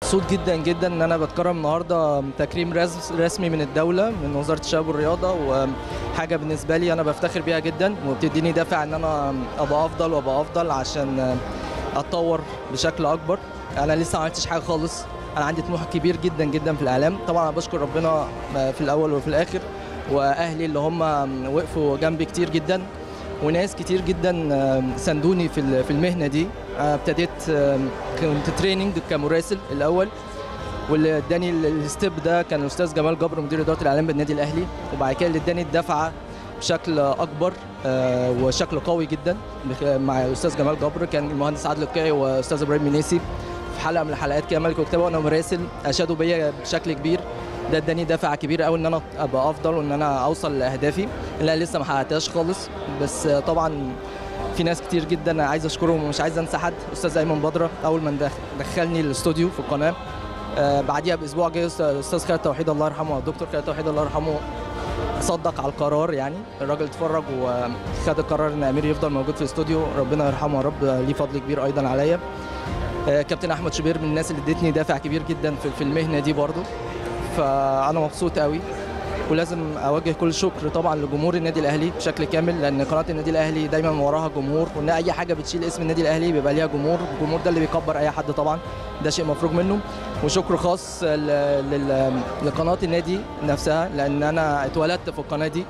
مبسوط جدا جدا ان انا بتكرم النهارده تكريم رس- رسمي من الدوله من وزاره الشباب والرياضه وحاجه بالنسبه لي انا بفتخر بيها جدا وبتديني دافع ان انا ابقى افضل وابقى افضل عشان اتطور بشكل اكبر انا لسه ما عملتش حاجه خالص انا عندي طموح كبير جدا جدا في الاعلام طبعا انا بشكر ربنا في الاول وفي الاخر واهلي اللي هم وقفوا جنبي كتير جدا وناس كتير جدا ساندوني في ال- في المهنه دي أنا ابتديت كنت تريننج كمراسل الاول واللي اداني ال- الستيب ده كان الاستاذ جمال جبر مدير اداره الاعلام بالنادي الاهلي وبعد كده اللي اداني الدفعه بشكل اكبر آه، وشكل قوي جدا بخ- مع الاستاذ جمال جبر كان المهندس عادل القيعي واستاذ ابراهيم منيسي في حلقه من الحلقات كده ملك وكتابه وانا مراسل اشادوا بيا بشكل كبير ده اداني دافع كبير قوي ان انا ابقى افضل وان انا اوصل لاهدافي اللي أنا لسه ما حققتهاش خالص بس آه، طبعا في ناس كتير جدا عايز اشكرهم ومش عايز انسى حد استاذ ايمن بدره اول ما دخ- دخلني الاستوديو في القناه آه، بعديها باسبوع جه أستاذ- استاذ خالد توحيد الله يرحمه الدكتور خالد توحيد الله يرحمه صدق على القرار يعني الراجل اتفرج وخد القرار ان امير يفضل موجود في الاستوديو ربنا يرحمه يا رب ليه فضل كبير ايضا عليا آه، كابتن احمد شبير من الناس اللي ادتني دافع كبير جدا في في المهنه دي برضو فانا مبسوط قوي ولازم اوجه كل الشكر طبعا لجمهور النادي الاهلي بشكل كامل لان قناه النادي الاهلي دايما وراها جمهور وان اي حاجه بتشيل اسم النادي الاهلي بيبقى ليها جمهور الجمهور ده اللي بيكبر اي حد طبعا ده شيء مفروغ منه وشكر خاص ل- لل- لقناه النادي نفسها لان انا اتولدت في القناه دي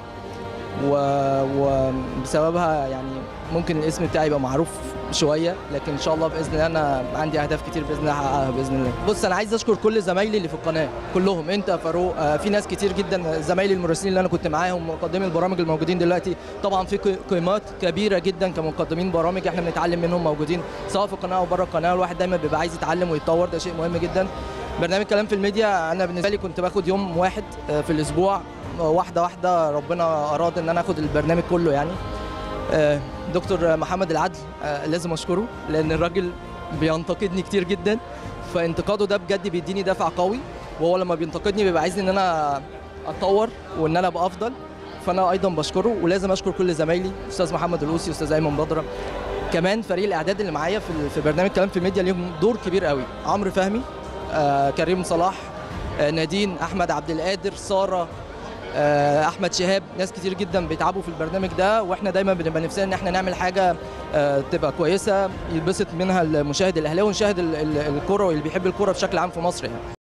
و- وبسببها يعني ممكن الاسم بتاعي يبقى معروف شويه لكن ان شاء الله باذن الله انا عندي اهداف كتير باذن الله احققها باذن الله بص انا عايز اشكر كل زمايلي اللي في القناه كلهم انت يا فاروق آه، في ناس كتير جدا زمايلي المراسلين اللي انا كنت معاهم مقدمي البرامج الموجودين دلوقتي طبعا في قي- قيمات كبيره جدا كمقدمين برامج احنا بنتعلم منهم موجودين سواء في القناه او بره القناه الواحد دايما بيبقى عايز يتعلم ويتطور ده شيء مهم جدا برنامج كلام في الميديا انا بالنسبه لي كنت باخد يوم واحد آه، في الاسبوع آه، واحده واحده ربنا اراد ان انا اخد البرنامج كله يعني آه، دكتور محمد العدل آه، لازم اشكره لان الراجل بينتقدني كتير جدا فانتقاده ده بجد بيديني دافع قوي وهو لما بينتقدني بيبقى عايزني ان انا اتطور وان انا ابقى افضل فانا ايضا بشكره ولازم اشكر كل زمايلي استاذ محمد الوسي استاذ ايمن بدره كمان فريق الاعداد اللي معايا في في برنامج كلام في الميديا ليهم دور كبير قوي عمرو فهمي آه كريم صلاح آه نادين احمد عبد القادر ساره آه، احمد شهاب ناس كتير جدا بيتعبوا في البرنامج ده واحنا دايما بنبقى نفسنا ان احنا نعمل حاجه آه، تبقى كويسه يتبسط منها المشاهد الاهلاوي ونشاهد ال- ال- الكره واللي بيحب الكره بشكل عام في مصر يعني